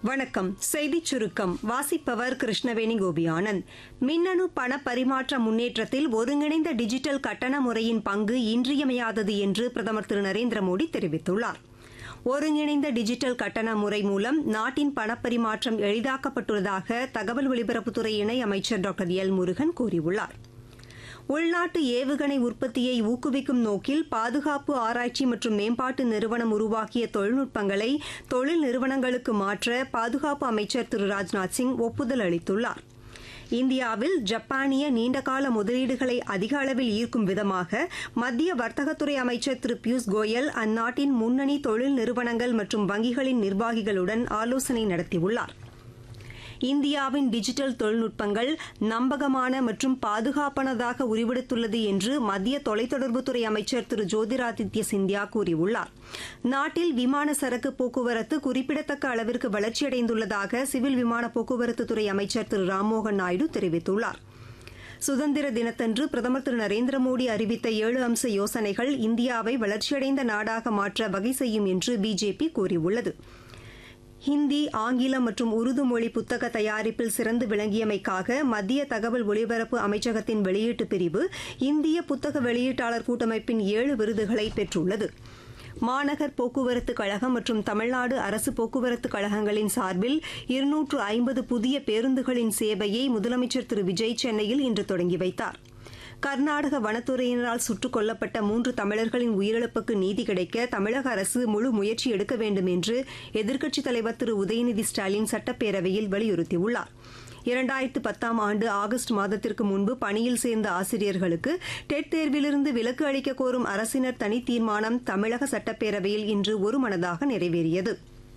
வணக்கம் செய்திச் சுருக்கம் வாசிப்பவர் கிருஷ்ணவேணி கோபியானந்த் மின்னணு பண பரிமாற்ற முன்னேற்றத்தில் ஒருங்கிணைந்த டிஜிட்டல் கட்டண முறையின் பங்கு இன்றியமையாதது என்று பிரதமர் திரு நரேந்திர மோடி தெரிவித்துள்ளார் ஒருங்கிணைந்த டிஜிட்டல் கட்டண முறை மூலம் நாட்டின் பணப்பரிமாற்றம் எளிதாக்கப்பட்டுள்ளதாக தகவல் ஒலிபரப்புத்துறை இணை அமைச்சர் டாக்டர் எல் முருகன் கூறியுள்ளாா் உள்நாட்டு ஏவுகணை உற்பத்தியை ஊக்குவிக்கும் நோக்கில் பாதுகாப்பு ஆராய்ச்சி மற்றும் மேம்பாட்டு நிறுவனம் உருவாக்கிய தொழில்நுட்பங்களை தொழில் நிறுவனங்களுக்கு மாற்ற பாதுகாப்பு அமைச்சர் திரு ராஜ்நாத் சிங் ஒப்புதல் அளித்துள்ளார் இந்தியாவில் ஜப்பானிய நீண்டகால முதலீடுகளை அதிக அளவில் ஈர்க்கும் விதமாக மத்திய வர்த்தகத்துறை அமைச்சர் திரு பியூஷ் கோயல் அந்நாட்டின் முன்னணி தொழில் நிறுவனங்கள் மற்றும் வங்கிகளின் நிர்வாகிகளுடன் ஆலோசனை நடத்தியுள்ளாா் இந்தியாவின் டிஜிட்டல் தொழில்நுட்பங்கள் நம்பகமான மற்றும் பாதுகாப்பானதாக உருவெடுத்துள்ளது என்று மத்திய தொலைத்தொடர்புத்துறை அமைச்சர் திரு ஜோதிராதித்ய சிந்தியா கூறியுள்ளார் நாட்டில் விமான சரக்கு போக்குவரத்து குறிப்பிடத்தக்க அளவிற்கு வளர்ச்சியடைந்துள்ளதாக சிவில் விமான போக்குவரத்துத்துறை அமைச்சர் திரு ராம்மோகன் நாயுடு தெரிவித்துள்ளார் சுதந்திர தினத்தன்று பிரதமர் திரு நரேந்திர மோடி அறிவித்த ஏழு அம்ச யோசனைகள் இந்தியாவை வளர்ச்சியடைந்த நாடாக மாற்ற வகை செய்யும் என்று பிஜேபி கூறியுள்ளது ஹிந்தி ஆங்கிலம் மற்றும் உருது மொழி புத்தக தயாரிப்பில் சிறந்து விளங்கியமைக்காக மத்திய தகவல் ஒலிபரப்பு அமைச்சகத்தின் வெளியீட்டு பிரிவு இந்திய புத்தக வெளியீட்டாளர் கூட்டமைப்பின் ஏழு விருதுகளை பெற்றுள்ளது மாநகர் போக்குவரத்து கழகம் மற்றும் தமிழ்நாடு அரசு போக்குவரத்து கழகங்களின் சார்பில் இருநூற்று ஐம்பது புதிய பேருந்துகளின் சேவையை முதலமைச்சர் திரு விஜய் சென்னையில் இன்று தொடங்கி வைத்தாா் கர்நாடக வனத்துறையினரால் சுட்டுக் கொல்லப்பட்ட மூன்று தமிழர்களின் உயிரிழப்புக்கு நீதி கிடைக்க தமிழக அரசு முழு முயற்சி எடுக்க வேண்டும் என்று எதிர்க்கட்சித் தலைவர் திரு உதயநிதி ஸ்டாலின் சட்டப்பேரவையில் வலியுறுத்தியுள்ளார் இரண்டாயிரத்து பத்தாம் ஆண்டு ஆகஸ்ட் மாதத்திற்கு முன்பு பணியில் சேர்ந்த ஆசிரியர்களுக்கு டெட் தேர்விலிருந்து விலக்கு அளிக்க கோரும் அரசினர் தனி தீர்மானம் தமிழக சட்டப்பேரவையில் இன்று ஒருமனதாக நிறைவேறியது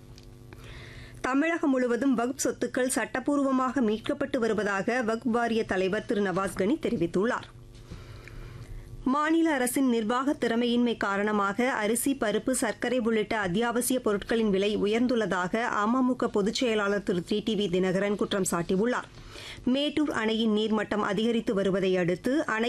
தமிழகம் முழுவதும் வகுப் சொத்துக்கள் சட்டப்பூர்வமாக மீட்கப்பட்டு வருவதாக வகுப் வாரிய தலைவர் திரு நவாஸ்கனி தெரிவித்துள்ளாா் மாநில அரசின் நிர்வாக திறமையின்மை காரணமாக அரிசி பருப்பு சர்க்கரை உள்ளிட்ட அத்தியாவசிய பொருட்களின் விலை உயர்ந்துள்ளதாக அமமுக பொதுச் செயலாளர் Thiru T T V Dhinakaran குற்றம் சாட்டியுள்ளார் மேட்டூர் அணையின் நீர்மட்டம் அதிகரித்து வருவதை அடுத்து அணை